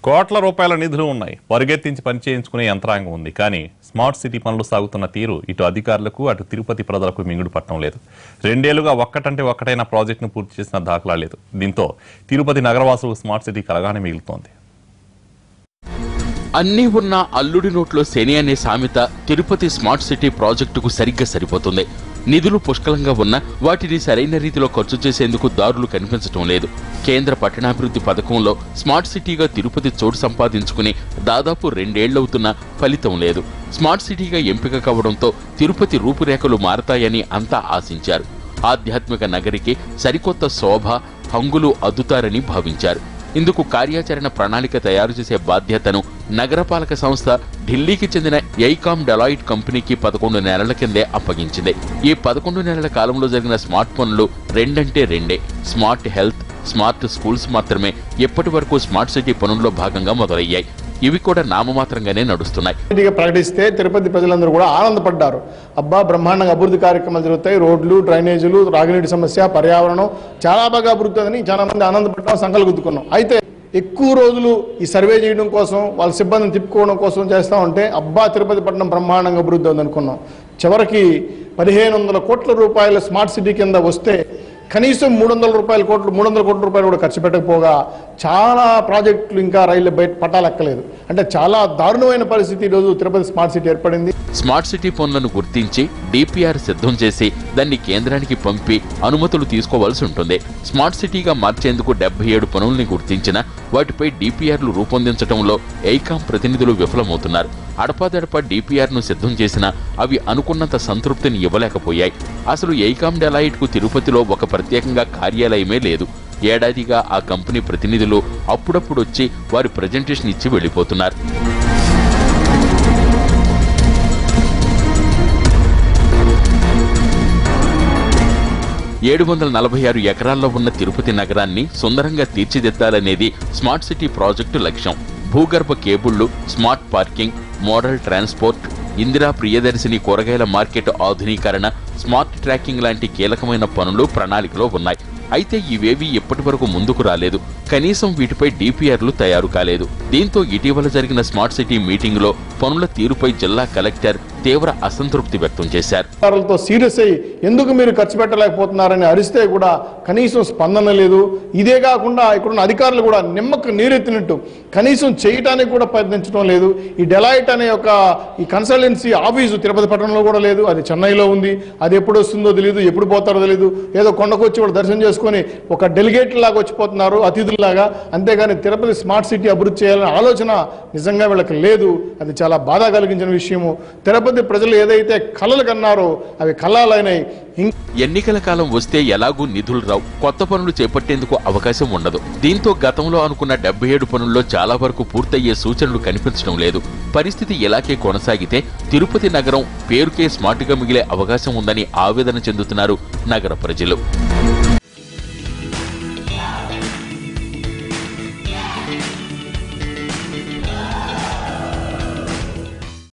కోట్ల రూపాయల నిధులు ఉన్నాయి పరిగెత్తించి పని చేయించుకునే యంత్రాంగం ఉంది కానీ స్మార్ట్ సిటీ పనులు సాగుతున్న తీరు ఇటు అధికారులకు అటు తిరుపతి ప్రజలకు మింగుడు పట్టడం లేదు రెండేళ్లుగా ఒక్కటంటే ఒక్కటైన ప్రాజెక్టును పూర్తి చేసిన దాఖలా లేదు దీంతో తిరుపతి నగరవాసులకు స్మార్ట్ సిటీ కలగానే మిగులుతోంది అన్నీ ఉన్న అల్లుడి నోట్లో శని అనే సామెత తిరుపతి స్మార్ట్ సిటీ ప్రాజెక్టుకు సరిగ్గా సరిపోతుంది నిధులు పుష్కలంగా ఉన్నా వాటిని సరైన రీతిలో ఖర్చు చేసేందుకు దారులు కనిపించటం లేదు కేంద్ర పట్టణాభివృద్ధి పథకంలో స్మార్ట్ సిటీగా తిరుపతి చోటు సంపాదించుకుని దాదాపు రెండేళ్లవుతున్నా ఫలితం లేదు స్మార్ట్ సిటీగా ఎంపిక కావడంతో తిరుపతి రూపురేఖలు మారతాయని అంతా ఆశించారు ఆధ్యాత్మిక నగరికి సరికొత్త శోభ హంగులు అద్దుతారని భావించారు ఇందుకు కార్యాచరణ ప్రణాళిక తయారు చేసే బాధ్యతను నగరపాలక సంస్థ ఢిల్లీకి చెందిన ఎయికామ్ డెలాయిట్ కంపెనీకి పదకొండు నెలల కిందే అప్పగించింది ఈ పదకొండు నెలల కాలంలో జరిగిన స్మార్ట్ పనులు రెండంటే రెండే స్మార్ట్ హెల్త్ స్మార్ట్ స్కూల్స్ మాత్రమే ఇప్పటి వరకు స్మార్ట్ సిటీ పనుల్లో భాగంగా మొదలయ్యాయి ఇవి కూడా నామమాత్రంగానే నడుస్తున్నాయి ఇదిగా ప్రకటిస్తే తిరుపతి ప్రజలందరూ కూడా ఆనందపడ్డారు అబ్బా బ్రహ్మాండంగా అభివృద్ధి కార్యక్రమాలు జరుగుతాయి రోడ్లు డ్రైనేజీలు త్రాగునీటి సమస్య పర్యావరణం చాలా బాగా అభివృద్ధి అని చాలా మంది ఆనందపడ్డాం సంకలు గుద్దుకున్నాం అయితే ఎక్కువ రోజులు ఈ సర్వే చేయడం కోసం వాళ్ళ సిబ్బందిని తిప్పుకోవడం కోసం చేస్తా ఉంటే అబ్బా తిరుపతి పట్టణం బ్రహ్మాండంగా అభివృద్ధి ఉంది అనుకున్నాం చివరికి పదిహేను వందల కోట్ల రూపాయల స్మార్ట్ సిటీ కింద వస్తే కనీసం మూడు వందల రూపాయల కోట్లు మూడు వందల కోట్ల రూపాయలు కూడా ఖర్చు పెట్టకపోగా చాలా ప్రాజెక్టులు ఇంకా రైళ్లు బయట పట్టాలెక్కలేదు అంటే చాలా దారుణమైన పరిస్థితి ఈరోజు తిరుపతి స్మార్ట్ సిటీ ఏర్పడింది స్మార్ట్ సిటీ పనులను గుర్తించి డిపిఆర్ సిద్ధం చేసి దాన్ని కేంద్రానికి పంపి అనుమతులు తీసుకోవాల్సి ఉంటుంది స్మార్ట్ సిటీగా మార్చేందుకు డెబ్బై ఏడు పనుల్ని గుర్తించిన వాటిపై డిపిఆర్లు రూపొందించడంలో ఎయికాం ప్రతినిధులు విఫలమవుతున్నారు అడపాదడపా డిపిఆర్ ను సిద్ధం చేసినా అవి అనుకున్నంత సంతృప్తిని ఇవ్వలేకపోయాయి అసలు ఎయికాం డెలాయిట్ కు తిరుపతిలో ఒక ప్రత్యేకంగా కార్యాలయమే లేదు ఏడాదిగా ఆ కంపెనీ ప్రతినిధులు అప్పుడప్పుడు వచ్చి వారి ప్రజెంటేషన్ ఇచ్చి వెళ్ళిపోతున్నారు ఏడు వందల నలభై ఆరు ఎకరాల్లో ఉన్న తిరుపతి నగరాన్ని సుందరంగా తీర్చిదిద్దాలనేది స్మార్ట్ సిటీ ప్రాజెక్టు లక్ష్యం భూగర్భ కేబుళ్లు smart parking model transport Indira Priyadarshini కూరగాయల మార్కెట్ ఆధునీకరణ స్మార్ట్ ట్రాకింగ్ లాంటి కీలకమైన పనులు ప్రణాళికలో ఉన్నాయి అయితే ఇవేవీ ఇప్పటి వరకు ముందుకు రాలేదు కనీసం వీటిపై డిపిఆర్లు తయారు కాలేదు దీంతో ఇటీవల జరిగిన స్మార్ట్ సిటీ మీటింగులో పనుల తీరుపై జిల్లా కలెక్టర్ తీవ్ర అసంతృప్తి వ్యక్తం చేశారు అధికారులతో సీరియస్ అయ్యి ఎందుకు మీరు ఖర్చు పెట్టలేకపోతున్నారని అరిస్తే కూడా కనీసం స్పందన లేదు ఇదే కాకుండా ఇక్కడున్న అధికారులు కూడా నిమ్మకు నీరెత్తినట్టు కనీసం చేయటానికి కూడా ప్రయత్నించడం లేదు ఈ డెలాయిట్ అనే ఒక ఈ కన్సల్టెన్సీ ఆఫీసు తిరుపతి పట్టణంలో కూడా లేదు అది చెన్నైలో ఉంది అది ఎప్పుడు వస్తుందో తెలియదు ఎప్పుడు పోతారో తెలియదు ఏదో కొండకు వచ్చి కూడా దర్శనం చేసుకొని ఒక డెలిగేట్ లాగా వచ్చిపోతున్నారు అతిథుల్లాగా అంతేగాని తిరుపతి స్మార్ట్ సిటీ అభివృద్ధి చేయాలనే ఆలోచన నిజంగా వీళ్ళకి లేదు అది చాలా బాధ కలిగించిన విషయము తిరుపతి ప్రజలు ఏదైతే కలలు కన్నారో అవి కళాలైనాయి ఇంకా ఎన్నికల కాలం వస్తే ఎలాగూ నిధులు రావు కొత్త పనులు చేపట్టేందుకు అవకాశం ఉండదు దీంతో గతంలో అనుకున్న డెబ్బై ఏడు పనుల్లో చాలా వరకు పూర్తయ్యే సూచనలు కనిపించడం లేదు పరిస్థితి ఇలాగే కొనసాగితే తిరుపతి నగరం పేరుకే స్మార్ట్గా మిగిలే అవకాశం ఉందని ఆవేదన చెందుతున్నారు నగర ప్రజలు